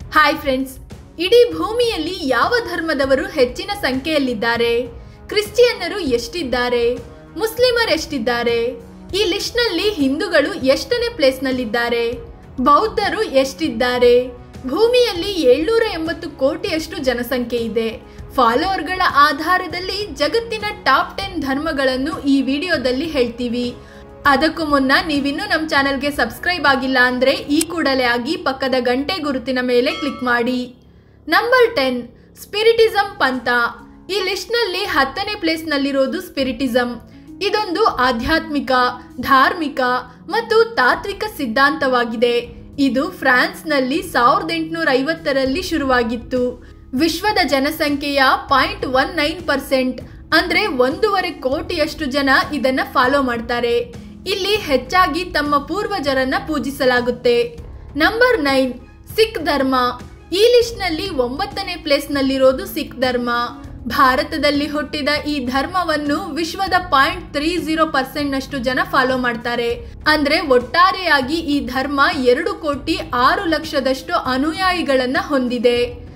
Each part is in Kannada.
ಹಾಯ್ ಫ್ರೆಂಡ್ಸ್ ಇಡೀ ಭೂಮಿಯಲ್ಲಿ ಯಾವ ಧರ್ಮದವರು ಹೆಚ್ಚಿನ ಸಂಖ್ಯೆಯಲ್ಲಿದ್ದಾರೆ ಕ್ರಿಶ್ಚಿಯನ್ನರು ಎಷ್ಟಿದ್ದಾರೆ ಮುಸ್ಲಿಮರ್ ಎಷ್ಟಿದ್ದಾರೆ ಈ ಲಿಸ್ಟ್ನಲ್ಲಿ ಹಿಂದೂಗಳು ಎಷ್ಟನೇ ಪ್ಲೇಸ್ನಲ್ಲಿದ್ದಾರೆ ಬೌದ್ಧರು ಎಷ್ಟಿದ್ದಾರೆ ಭೂಮಿಯಲ್ಲಿ ಏಳ್ನೂರ ಎಂಬತ್ತು ಕೋಟಿಯಷ್ಟು ಜನಸಂಖ್ಯೆ ಇದೆ ಫಾಲೋವರ್ಗಳ ಆಧಾರದಲ್ಲಿ ಜಗತ್ತಿನ ಟಾಪ್ ಟೆನ್ ಧರ್ಮಗಳನ್ನು ಈ ವಿಡಿಯೋದಲ್ಲಿ ಹೇಳ್ತೀವಿ ಅದಕ್ಕೂ ಮುನ್ನ ನೀವಿನ್ನೂ ನಮ್ಮ ಚಾನೆಲ್ಗೆ ಸಬ್ಸ್ಕ್ರೈಬ್ ಆಗಿಲ್ಲ ಅಂದರೆ ಈ ಕೂಡಲೇ ಆಗಿ ಪಕ್ಕದ ಗಂಟೆ ಗುರುತಿನ ಮೇಲೆ ಕ್ಲಿಕ್ ಮಾಡಿ ನಂಬರ್ ಟೆನ್ ಸ್ಪಿರಿಟಿಸಮ್ ಪಂಥ ಈ ಲಿಸ್ಟ್ನಲ್ಲಿ ಹತ್ತನೇ ಪ್ಲೇಸ್ನಲ್ಲಿರೋದು ಸ್ಪಿರಿಟಿಸಮ್ ಇದೊಂದು ಆಧ್ಯಾತ್ಮಿಕ ಧಾರ್ಮಿಕ ಮತ್ತು ತಾತ್ವಿಕ ಸಿದ್ಧಾಂತವಾಗಿದೆ ಇದು ಫ್ರಾನ್ಸ್ನಲ್ಲಿ ಸಾವಿರದ ಎಂಟುನೂರ ಐವತ್ತರಲ್ಲಿ ಶುರುವಾಗಿತ್ತು ವಿಶ್ವದ ಜನಸಂಖ್ಯೆಯ ಪಾಯಿಂಟ್ ಒನ್ ನೈನ್ ಪರ್ಸೆಂಟ್ ಅಂದ್ರೆ ಒಂದೂವರೆ ಕೋಟಿಯಷ್ಟು ಜನ ಇದನ್ನ ಫಾಲೋ ಮಾಡ್ತಾರೆ ಇಲ್ಲಿ ಹೆಚ್ಚಾಗಿ ತಮ್ಮ ಪೂರ್ವಜರನ್ನ ಪೂಜಿಸಲಾಗುತ್ತೆ ನಂಬರ್ ನೈನ್ ಸಿಖ್ ಧರ್ಮ ಈ ಲಿಸ್ಟ್ನಲ್ಲಿ ಒಂಬತ್ತನೇ ಪ್ಲೇಸ್ನಲ್ಲಿರೋದು ಸಿಖ್ ಧರ್ಮ ಭಾರತದಲ್ಲಿ ಹುಟ್ಟಿದ ಈ ಧರ್ಮವನ್ನು ವಿಶ್ವದ ಪಾಯಿಂಟ್ ತ್ರೀ ಜೀರೋ ಪರ್ಸೆಂಟ್ ನಷ್ಟು ಜನ ಫಾಲೋ ಮಾಡ್ತಾರೆ ಅಂದ್ರೆ ಒಟ್ಟಾರೆಯಾಗಿ ಈ ಧರ್ಮ ಎರಡು ಕೋಟಿ ಆರು ಲಕ್ಷದಷ್ಟು ಅನುಯಾಯಿಗಳನ್ನ ಹೊಂದಿದೆ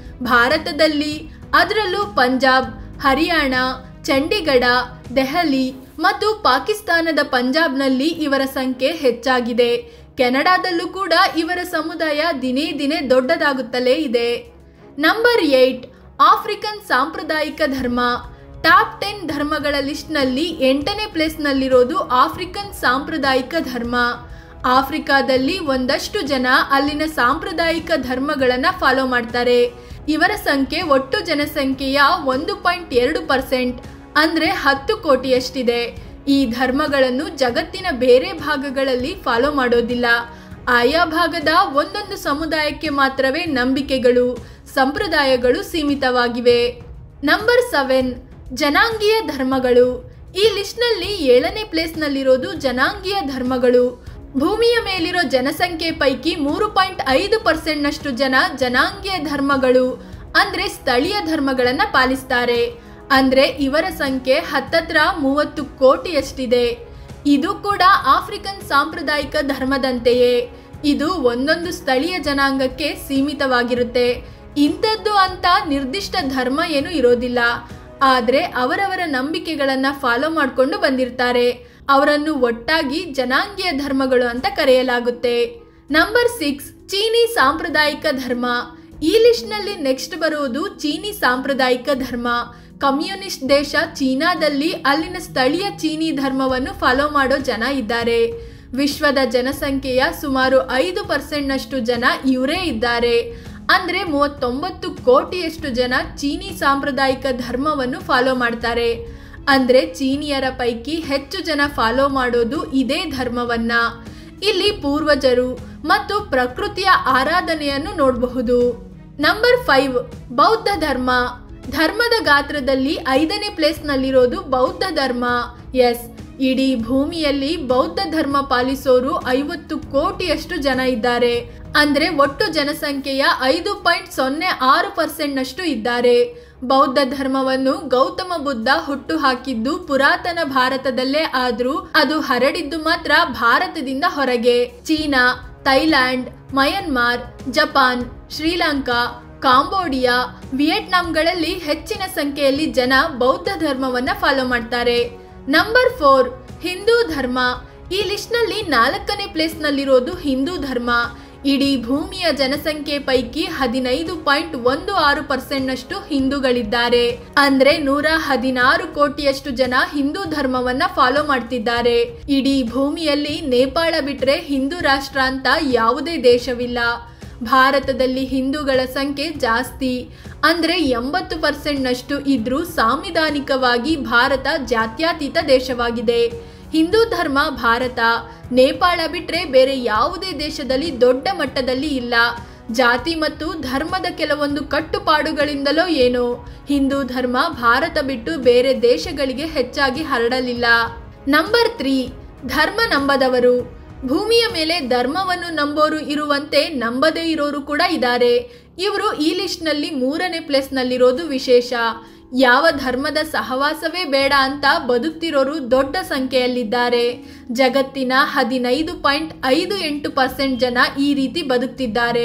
ಭಾರತದಲ್ಲಿ ಅದರಲ್ಲೂ ಪಂಜಾಬ್ ಹರಿಯಾಣ ಚಂಡೀಗಢ ದೆಹಲಿ ಮತ್ತು ಪಾಕಿಸ್ತಾನದ ಪಂಜಾಬ್ನಲ್ಲಿ ಇವರ ಸಂಖ್ಯೆ ಹೆಚ್ಚಾಗಿದೆ ಕೆನಡಾದಲ್ಲೂ ಕೂಡ ಇವರ ಸಮುದಾಯ ದಿನೇ ದಿನೇ ದೊಡ್ಡದಾಗುತ್ತಲೇ ಇದೆ ನಂಬರ್ ಏಟ್ ಆಫ್ರಿಕನ್ ಸಾಂಪ್ರದಾಯಿಕ ಧರ್ಮ ಟಾಪ್ ಟೆನ್ ಧರ್ಮಗಳ ಲಿಸ್ಟ್ನಲ್ಲಿ ಎಂಟನೇ ಪ್ಲೇಸ್ನಲ್ಲಿರೋದು ಆಫ್ರಿಕನ್ ಸಾಂಪ್ರದಾಯಿಕ ಧರ್ಮ ಆಫ್ರಿಕಾದಲ್ಲಿ ಒಂದಷ್ಟು ಜನ ಅಲ್ಲಿನ ಸಾಂಪ್ರದಾಯಿಕ ಧರ್ಮಗಳನ್ನ ಫಾಲೋ ಮಾಡ್ತಾರೆ ಇವರ ಸಂಖ್ಯೆ ಒಟ್ಟು ಜನಸಂಖ್ಯೆಯ ಒಂದು ಪಾಯಿಂಟ್ ಎರಡು ಪರ್ಸೆಂಟ್ ಅಂದ್ರೆ ಹತ್ತು ಕೋಟಿಯಷ್ಟಿದೆ ಈ ಧರ್ಮಗಳನ್ನು ಜಗತ್ತಿನ ಬೇರೆ ಭಾಗಗಳಲ್ಲಿ ಫಾಲೋ ಮಾಡೋದಿಲ್ಲ ಆಯಾ ಭಾಗದ ಒಂದೊಂದು ಸಮುದಾಯಕ್ಕೆ ಮಾತ್ರವೇ ನಂಬಿಕೆಗಳು ಸಂಪ್ರದಾಯಗಳು ಸೀಮಿತವಾಗಿವೆ ನಂಬರ್ ಸೆವೆನ್ ಜನಾಂಗೀಯ ಧರ್ಮಗಳು ಈ ಲಿಸ್ಟ್ನಲ್ಲಿ ಏಳನೇ ಪ್ಲೇಸ್ನಲ್ಲಿರೋದು ಜನಾಂಗೀಯ ಧರ್ಮಗಳು ಭೂಮಿಯ ಮೇಲಿರೋ ಜನಸಂಖ್ಯೆ ಪೈಕಿ ಮೂರು ಪಾಯಿಂಟ್ ಐದು ಪರ್ಸೆಂಟ್ನಷ್ಟು ಜನ ಜನಾಂಗೀಯ ಧರ್ಮಗಳು ಅಂದ್ರೆ ಸ್ಥಳೀಯ ಧರ್ಮಗಳನ್ನ ಪಾಲಿಸ್ತಾರೆ ಅಂದ್ರೆ ಇವರ ಸಂಖ್ಯೆ ಹತ್ತತ್ರ ಮೂವತ್ತು ಕೋಟಿಯಷ್ಟಿದೆ ಇದು ಕೂಡ ಆಫ್ರಿಕನ್ ಸಾಂಪ್ರದಾಯಿಕ ಧರ್ಮದಂತೆಯೇ ಇದು ಒಂದೊಂದು ಸ್ಥಳೀಯ ಜನಾಂಗಕ್ಕೆ ಸೀಮಿತವಾಗಿರುತ್ತೆ ಇಂಥದ್ದು ಅಂತ ನಿರ್ದಿಷ್ಟ ಧರ್ಮ ಏನು ಇರೋದಿಲ್ಲ ಆದ್ರೆ ಅವರವರ ನಂಬಿಕೆಗಳನ್ನ ಫಾಲೋ ಮಾಡಿಕೊಂಡು ಬಂದಿರ್ತಾರೆ ಅವರನ್ನು ಒಟ್ಟಾಗಿ ಜನಾಂಗೀಯ ಧರ್ಮಗಳು ಅಂತ ಕರೆಯಲಾಗುತ್ತೆ ನಂಬರ್ ಸಿಕ್ಸ್ ಚೀನಿ ಸಾಂಪ್ರದಾಯಿಕ ಧರ್ಮ ಈ ಲಿಸ್ಟ್ನಲ್ಲಿ ನೆಕ್ಸ್ಟ್ ಬರುವುದು ಚೀನಿ ಸಾಂಪ್ರದಾಯಿಕ ಧರ್ಮ ಕಮ್ಯುನಿಸ್ಟ್ ದೇಶ ಚೀನಾದಲ್ಲಿ ಅಲ್ಲಿನ ಸ್ಥಳೀಯ ಚೀನಿ ಧರ್ಮವನ್ನು ಫಾಲೋ ಮಾಡೋ ಜನ ಇದ್ದಾರೆ ವಿಶ್ವದ ಜನಸಂಖ್ಯೆಯ ಸುಮಾರು ಐದು ಪರ್ಸೆಂಟ್ನಷ್ಟು ಜನ ಇವರೇ ಇದ್ದಾರೆ ಅಂದ್ರೆ ಮೂವತ್ತೊಂಬತ್ತು ಕೋಟಿಯಷ್ಟು ಜನ ಚೀನಿ ಸಾಂಪ್ರದಾಯಿಕ ಧರ್ಮವನ್ನು ಫಾಲೋ ಮಾಡ್ತಾರೆ ಅಂದ್ರೆ ಚೀನಿಯರ ಪೈಕಿ ಹೆಚ್ಚು ಜನ ಫಾಲೋ ಮಾಡೋದು ಇದೇ ಧರ್ಮವನ್ನ ಇಲ್ಲಿ ಪೂರ್ವಜರು ಮತ್ತು ಪ್ರಕೃತಿಯ ಆರಾಧನೆಯನ್ನು ನೋಡಬಹುದು ನಂಬರ್ ಫೈವ್ ಬೌದ್ಧ ಧರ್ಮ ಧರ್ಮದ ಗಾತ್ರದಲ್ಲಿ ಐದನೇ ಪ್ಲೇಸ್ನಲ್ಲಿರೋದು ಬೌದ್ಧ ಧರ್ಮ ಎಸ್ ಇಡೀ ಭೂಮಿಯಲ್ಲಿ ಬೌದ್ಧ ಧರ್ಮ ಪಾಲಿಸೋರು ಐವತ್ತು ಕೋಟಿಯಷ್ಟು ಜನ ಇದ್ದಾರೆ ಅಂದ್ರೆ ಒಟ್ಟು ಜನಸಂಖ್ಯೆಯ ಐದು ಪಾಯಿಂಟ್ ಸೊನ್ನೆ ಆರು ಪರ್ಸೆಂಟ್ನಷ್ಟು ಇದ್ದಾರೆ ಬೌದ್ಧ ಧರ್ಮವನ್ನು ಗೌತಮ ಬುದ್ಧ ಹುಟ್ಟು ಹಾಕಿದ್ದು ಪುರಾತನ ಭಾರತದಲ್ಲೇ ಆದ್ರೂ ಅದು ಹರಡಿದ್ದು ಮಾತ್ರ ಭಾರತದಿಂದ ಹೊರಗೆ China Thailand Myanmar Japan Sri Lanka Cambodia ವಿಯೆಟ್ನಾಂಗಳಲ್ಲಿ ಹೆಚ್ಚಿನ ಸಂಖ್ಯೆಯಲ್ಲಿ ಜನ ಬೌದ್ಧ ಧರ್ಮವನ್ನ ಫಾಲೋ ಮಾಡ್ತಾರೆ ನಂಬರ್ ಫೋರ್ ಹಿಂದೂ ಧರ್ಮ ಈ ಲಿಸ್ಟ್ನಲ್ಲಿ ನಾಲ್ಕನೇ ಪ್ಲೇಸ್ನಲ್ಲಿರೋದು ಹಿಂದೂ ಧರ್ಮ ಇಡೀ ಭೂಮಿಯ ಜನಸಂಖ್ಯೆ ಪೈಕಿ ಹದಿನೈದು ಪಾಯಿಂಟ್ ಒಂದು ಆರು ಪರ್ಸೆಂಟ್ನಷ್ಟು ಹಿಂದೂಗಳಿದ್ದಾರೆ ಅಂದ್ರೆ ನೂರ ಹದಿನಾರು ಕೋಟಿಯಷ್ಟು ಜನ ಹಿಂದೂ ಧರ್ಮವನ್ನ ಫಾಲೋ ಮಾಡ್ತಿದ್ದಾರೆ ಇಡೀ ಭೂಮಿಯಲ್ಲಿ ನೇಪಾಳ ಬಿಟ್ರೆ ಹಿಂದೂ ರಾಷ್ಟ್ರ ಅಂತ ಯಾವುದೇ ದೇಶವಿಲ್ಲ ಭಾರತದಲ್ಲಿ ಹಿಂದೂಗಳ ಸಂಖ್ಯೆ ಜಾಸ್ತಿ ಅಂದ್ರೆ ಎಂಬತ್ತು ಪರ್ಸೆಂಟ್ನಷ್ಟು ಇದ್ರೂ ಸಾಂವಿಧಾನಿಕವಾಗಿ ಭಾರತ ಜಾತ್ಯತೀತ ದೇಶವಾಗಿದೆ ಹಿಂದೂ ಧರ್ಮ ಭಾರತ ನೇಪಾಳ ಬಿಟ್ರೆ ಬೇರೆ ಯಾವುದೇ ದೇಶದಲ್ಲಿ ದೊಡ್ಡ ಮಟ್ಟದಲ್ಲಿ ಇಲ್ಲ ಜಾತಿ ಮತ್ತು ಧರ್ಮದ ಕೆಲವೊಂದು ಕಟ್ಟುಪಾಡುಗಳಿಂದಲೋ ಏನೋ ಹಿಂದೂ ಧರ್ಮ ಭಾರತ ಬಿಟ್ಟು ಬೇರೆ ದೇಶಗಳಿಗೆ ಹೆಚ್ಚಾಗಿ ಹರಡಲಿಲ್ಲ ನಂಬರ್ ತ್ರೀ ಧರ್ಮ ನಂಬದವರು ಭೂಮಿಯ ಮೇಲೆ ಧರ್ಮವನ್ನು ನಂಬೋರು ಇರುವಂತೆ ನಂಬದೇ ಇರೋರು ಕೂಡ ಇದ್ದಾರೆ ಇವರು ಈ ಲಿಸ್ಟ್ನಲ್ಲಿ ಮೂರನೇ ಪ್ಲೇಸ್ನಲ್ಲಿರೋದು ವಿಶೇಷ ಯಾವ ಧರ್ಮದ ಸಹವಾಸವೇ ಬೇಡ ಅಂತ ಬದುಕ್ತಿರೋರು ದೊಡ್ಡ ಸಂಖ್ಯೆಯಲ್ಲಿದ್ದಾರೆ ಜಗತ್ತಿನ ಹದಿನೈದು ಪಾಯಿಂಟ್ ಐದು ಎಂಟು ಪರ್ಸೆಂಟ್ ಜನ ಈ ರೀತಿ ಬದುಕ್ತಿದ್ದಾರೆ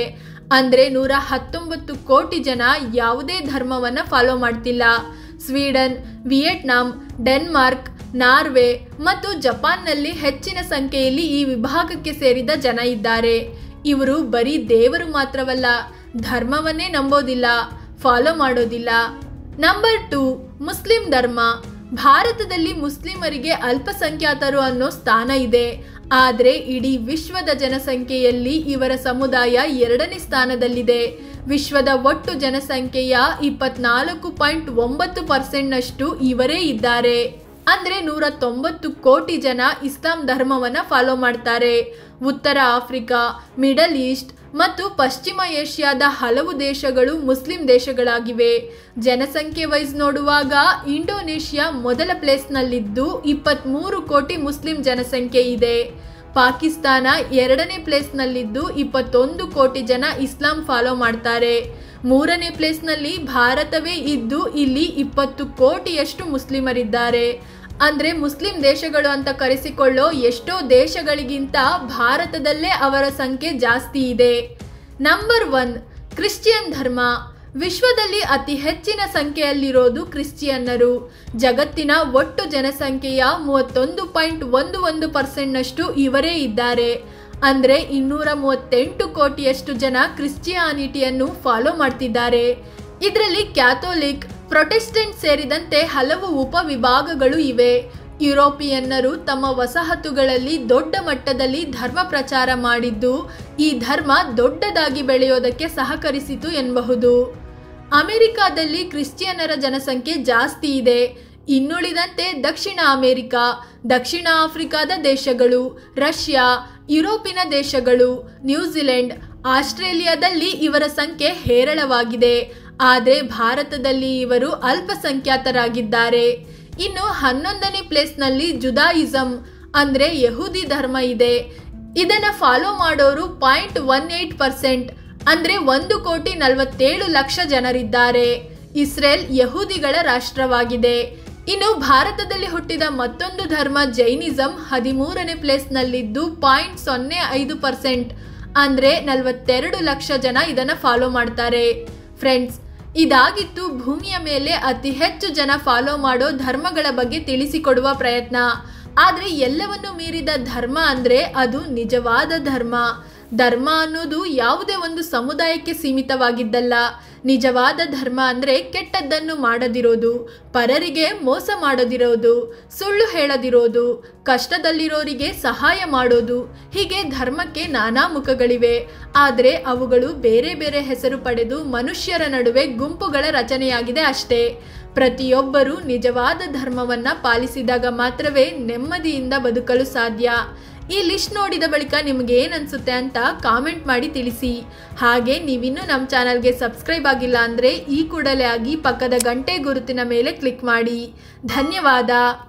ಅಂದ್ರೆ ನೂರ ಹತ್ತೊಂಬತ್ತು ಕೋಟಿ ಜನ ಯಾವುದೇ ಧರ್ಮವನ್ನ ಫಾಲೋ ಮಾಡ್ತಿಲ್ಲ ಸ್ವೀಡನ್ ವಿಯೆಟ್ನಾಂ ಡೆನ್ಮಾರ್ಕ್ ನಾರ್ವೆ ಮತ್ತು ಜಪಾನ್ನಲ್ಲಿ ಹೆಚ್ಚಿನ ಸಂಖ್ಯೆಯಲ್ಲಿ ಈ ವಿಭಾಗಕ್ಕೆ ಸೇರಿದ ಜನ ಇದ್ದಾರೆ ಇವರು ಬರೀ ದೇವರು ಮಾತ್ರವಲ್ಲ ಧರ್ಮವನ್ನೇ ನಂಬೋದಿಲ್ಲ ಫಾಲೋ ಮಾಡೋದಿಲ್ಲ ನಂಬರ್ ಟು ಮುಸ್ಲಿಂ ಧರ್ಮ ಭಾರತದಲ್ಲಿ ಮುಸ್ಲಿಮರಿಗೆ ಅಲ್ಪಸಂಖ್ಯಾತರು ಅನ್ನೋ ಸ್ಥಾನ ಇದೆ ಆದರೆ ಇಡೀ ವಿಶ್ವದ ಜನಸಂಖ್ಯೆಯಲ್ಲಿ ಇವರ ಸಮುದಾಯ ಎರಡನೇ ಸ್ಥಾನದಲ್ಲಿದೆ ವಿಶ್ವದ ಒಟ್ಟು ಜನಸಂಖ್ಯೆಯ ಇಪ್ಪತ್ನಾಲ್ಕು ಪಾಯಿಂಟ್ ಒಂಬತ್ತು ಪರ್ಸೆಂಟ್ನಷ್ಟು ಇವರೇ ಇದ್ದಾರೆ ಅಂದ್ರೆ ನೂರ ತೊಂಬತ್ತು ಕೋಟಿ ಜನ ಇಸ್ಲಾಂ ಧರ್ಮವನ್ನ ಫಾಲೋ ಮಾಡ್ತಾರೆ ಉತ್ತರ ಆಫ್ರಿಕಾ ಮಿಡಲ್ ಈಸ್ಟ್ ಮತ್ತು ಪಶ್ಚಿಮ ಏಷ್ಯಾದ ಹಲವು ದೇಶಗಳು ಮುಸ್ಲಿಂ ದೇಶಗಳಾಗಿವೆ ಜನಸಂಖ್ಯೆ ವೈಸ್ ನೋಡುವಾಗ ಇಂಡೋನೇಷ್ಯಾ ಮೊದಲ ಪ್ಲೇಸ್ನಲ್ಲಿದ್ದು ಇಪ್ಪತ್ತ್ಮೂರು ಕೋಟಿ ಮುಸ್ಲಿಂ ಜನಸಂಖ್ಯೆ ಇದೆ ಪಾಕಿಸ್ತಾನ ಎರಡನೇ ಪ್ಲೇಸ್ನಲ್ಲಿದ್ದು ಇಪ್ಪತ್ತೊಂದು ಕೋಟಿ ಜನ ಇಸ್ಲಾಂ ಫಾಲೋ ಮಾಡ್ತಾರೆ ಮೂರನೇ ಪ್ಲೇಸ್ನಲ್ಲಿ ಭಾರತವೇ ಇದ್ದು ಇಲ್ಲಿ ಇಪ್ಪತ್ತು ಕೋಟಿಯಷ್ಟು ಮುಸ್ಲಿಮರಿದ್ದಾರೆ ಅಂದ್ರೆ ಮುಸ್ಲಿಂ ದೇಶಗಳು ಅಂತ ಕರೆಸಿಕೊಳ್ಳೋ ಎಷ್ಟೋ ದೇಶಗಳಿಗಿಂತ ಭಾರತದಲ್ಲೇ ಅವರ ಸಂಖ್ಯೆ ಜಾಸ್ತಿ ಇದೆ ನಂಬರ್ ಒನ್ ಕ್ರಿಶ್ಚಿಯನ್ ಧರ್ಮ ವಿಶ್ವದಲ್ಲಿ ಅತಿ ಹೆಚ್ಚಿನ ಸಂಖ್ಯೆಯಲ್ಲಿರೋದು ಕ್ರಿಶ್ಚಿಯನ್ನರು ಜಗತ್ತಿನ ಒಟ್ಟು ಜನಸಂಖ್ಯೆಯ ಮೂವತ್ತೊಂದು ಪಾಯಿಂಟ್ ಒಂದು ಒಂದು ಪರ್ಸೆಂಟ್ನಷ್ಟು ಇವರೇ ಇದ್ದಾರೆ ಅಂದ್ರೆ ಇನ್ನೂರ ಮೂವತ್ತೆಂಟು ಕೋಟಿಯಷ್ಟು ಜನ ಕ್ರಿಶ್ಚಿಯಾನಿಟಿಯನ್ನು ಫಾಲೋ ಮಾಡ್ತಿದ್ದಾರೆ ಇದರಲ್ಲಿ ಕ್ಯಾಥೋಲಿಕ್ ಪ್ರೊಟೆಸ್ಟೆಂಟ್ ಸೇರಿದಂತೆ ಹಲವು ಉಪವಿಭಾಗಗಳು ಇವೆ ಯುರೋಪಿಯನ್ನರು ತಮ್ಮ ವಸಾಹತುಗಳಲ್ಲಿ ದೊಡ್ಡ ಮಟ್ಟದಲ್ಲಿ ಧರ್ಮ ಪ್ರಚಾರ ಮಾಡಿದ್ದು ಈ ಧರ್ಮ ದೊಡ್ಡದಾಗಿ ಬೆಳೆಯೋದಕ್ಕೆ ಸಹಕರಿಸಿತು ಎನ್ನಬಹುದು ಅಮೆರಿಕಾದಲ್ಲಿ ಕ್ರಿಶ್ಚಿಯನ್ನರ ಜನಸಂಖ್ಯೆ ಜಾಸ್ತಿ ಇದೆ ಇನ್ನುಳಿದಂತೆ ದಕ್ಷಿಣ ಅಮೆರಿಕ ದಕ್ಷಿಣ ಆಫ್ರಿಕಾದ ದೇಶಗಳು ರಷ್ಯಾ ಯುರೋಪಿನ ದೇಶಗಳು ನ್ಯೂಜಿಲೆಂಡ್ ಆಸ್ಟ್ರೇಲಿಯಾದಲ್ಲಿ ಇವರ ಸಂಖ್ಯೆ ಹೇರಳವಾಗಿದೆ ಆದರೆ ಭಾರತದಲ್ಲಿ ಇವರು ಅಲ್ಪಸಂಖ್ಯಾತರಾಗಿದ್ದಾರೆ ಇನ್ನು ಹನ್ನೊಂದನೇ ಪ್ಲೇಸ್ನಲ್ಲಿ ಜುದಾಯಿಸಂ ಅಂದ್ರೆ ಯಹೂದಿ ಧರ್ಮ ಇದೆ ಇದನ್ನ ಫಾಲೋ ಮಾಡೋರು ಪಾಯಿಂಟ್ ಒನ್ ಏಟ್ ಪರ್ಸೆಂಟ್ ಅಂದ್ರೆ ಒಂದು ಕೋಟಿ ನಲವತ್ತೇಳು ಲಕ್ಷ ಜನರಿದ್ದಾರೆ ಇಸ್ರೇಲ್ ಯಹೂದಿಗಳ ರಾಷ್ಟ್ರವಾಗಿದೆ ಇನ್ನು ಭಾರತದಲ್ಲಿ ಹುಟ್ಟಿದ ಮತ್ತೊಂದು ಧರ್ಮ ಜೈನಿಸಂ ಹದಿಮೂರನೇ ಪ್ಲೇಸ್ನಲ್ಲಿದ್ದು ಪಾಯಿಂಟ್ ಸೊನ್ನೆ ಐದು ಪರ್ಸೆಂಟ್ ಅಂದ್ರೆ ನಲವತ್ತೆರಡು ಲಕ್ಷ ಜನ ಇದನ್ನ ಫಾಲೋ ಮಾಡ್ತಾರೆ ಫ್ರೆಂಡ್ಸ್ ಇದಾಗಿತ್ತು ಭೂಮಿಯ ಮೇಲೆ ಅತಿ ಹೆಚ್ಚು ಜನ ಫಾಲೋ ಮಾಡೋ ಧರ್ಮಗಳ ಬಗ್ಗೆ ತಿಳಿಸಿಕೊಡುವ ಪ್ರಯತ್ನ ಆದ್ರೆ ಎಲ್ಲವನ್ನು ಮೀರಿದ ಧರ್ಮ ಅಂದ್ರೆ ಅದು ನಿಜವಾದ ಧರ್ಮ ಧರ್ಮ ಅನ್ನೋದು ಯಾವುದೇ ಒಂದು ಸಮುದಾಯಕ್ಕೆ ಸೀಮಿತವಾಗಿದ್ದಲ್ಲ ನಿಜವಾದ ಧರ್ಮ ಅಂದ್ರೆ ಕೆಟ್ಟದ್ದನ್ನು ಮಾಡದಿರೋದು ಪರರಿಗೆ ಮೋಸ ಮಾಡದಿರೋದು ಸುಳ್ಳು ಹೇಳದಿರೋದು ಕಷ್ಟದಲ್ಲಿರೋರಿಗೆ ಸಹಾಯ ಮಾಡೋದು ಹೀಗೆ ಧರ್ಮಕ್ಕೆ ನಾನಾ ಮುಖಗಳಿವೆ ಆದರೆ ಅವುಗಳು ಬೇರೆ ಬೇರೆ ಹೆಸರು ಪಡೆದು ಮನುಷ್ಯರ ನಡುವೆ ಗುಂಪುಗಳ ರಚನೆಯಾಗಿದೆ ಅಷ್ಟೇ ಪ್ರತಿಯೊಬ್ಬರೂ ನಿಜವಾದ ಧರ್ಮವನ್ನ ಪಾಲಿಸಿದಾಗ ಮಾತ್ರವೇ ನೆಮ್ಮದಿಯಿಂದ ಬದುಕಲು ಸಾಧ್ಯ ಈ ಲಿಸ್ಟ್ ನೋಡಿದ ಬಳಿಕ ನಿಮ್ಗೆ ಏನ್ ಅನ್ಸುತ್ತೆ ಅಂತ ಕಾಮೆಂಟ್ ಮಾಡಿ ತಿಳಿಸಿ ಹಾಗೆ ನೀವಿನ್ನೂ ನಮ್ಮ ಚಾನಲ್ಗೆ ಸಬ್ಸ್ಕ್ರೈಬ್ ಆಗಿಲ್ಲ ಅಂದರೆ ಈ ಕೂಡಲೇ ಆಗಿ ಪಕ್ಕದ ಗಂಟೆ ಗುರುತಿನ ಮೇಲೆ ಕ್ಲಿಕ್ ಮಾಡಿ ಧನ್ಯವಾದ